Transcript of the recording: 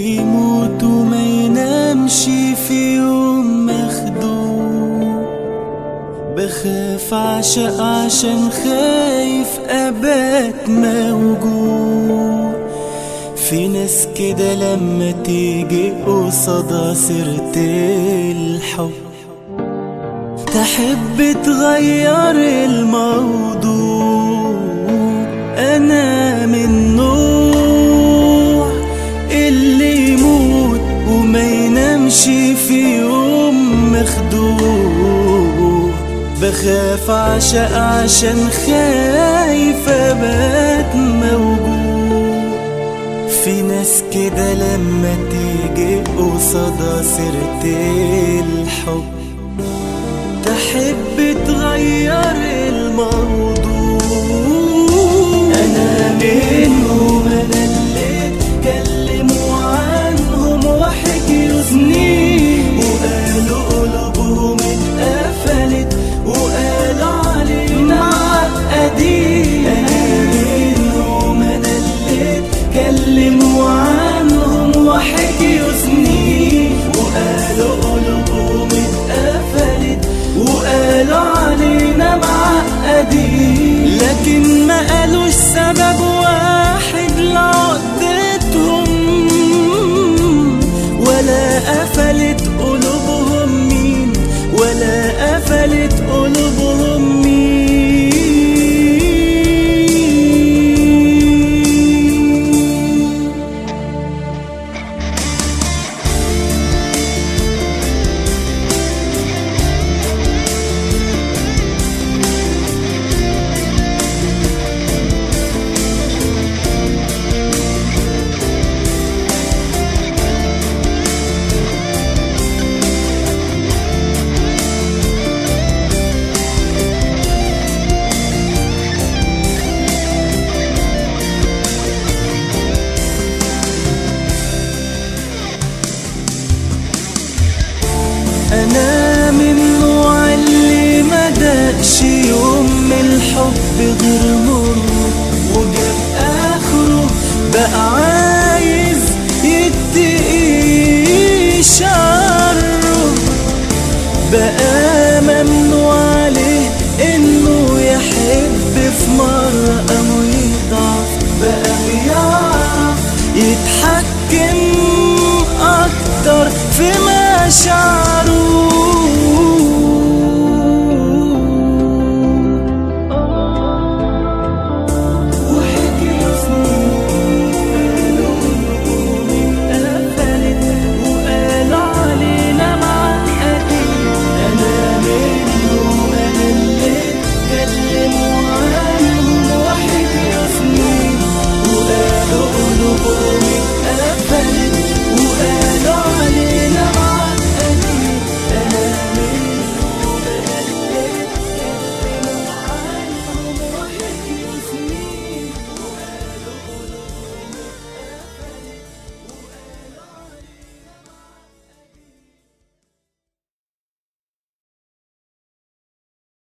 اللي يموت وما ينامش في يوم مخدوع بخاف عشق عشان خايف أبات موجوع في ناس كده لما تيجي قصادها سيرة الحب تحب تغير الموضوع أنا من نوع اللي يموت وما ينامش في يوم مخدوع بخاف عشق عشان خايف أبات موجوع في ناس كده لما تيجي قصادها سيرة الحب تحب تغير الموضوع انا منهم انا اللي اتكلموا عنهم وحكيوا سنين وقالوا قلوبهم اتقفلت وقالوا علينا معقدين انا منهم انا اللي اتكلموا عنهم وحكيوا سنين وقالوا قلوبهم اتقفلت وقالوا علينا معقدين لكن ما قالوش سبب واحد لعقدتهم ولا قفلت قلوبهم مين ولا قفلت قلوبهم مين انا من النوع اللي ما دقش يوم من الحب غير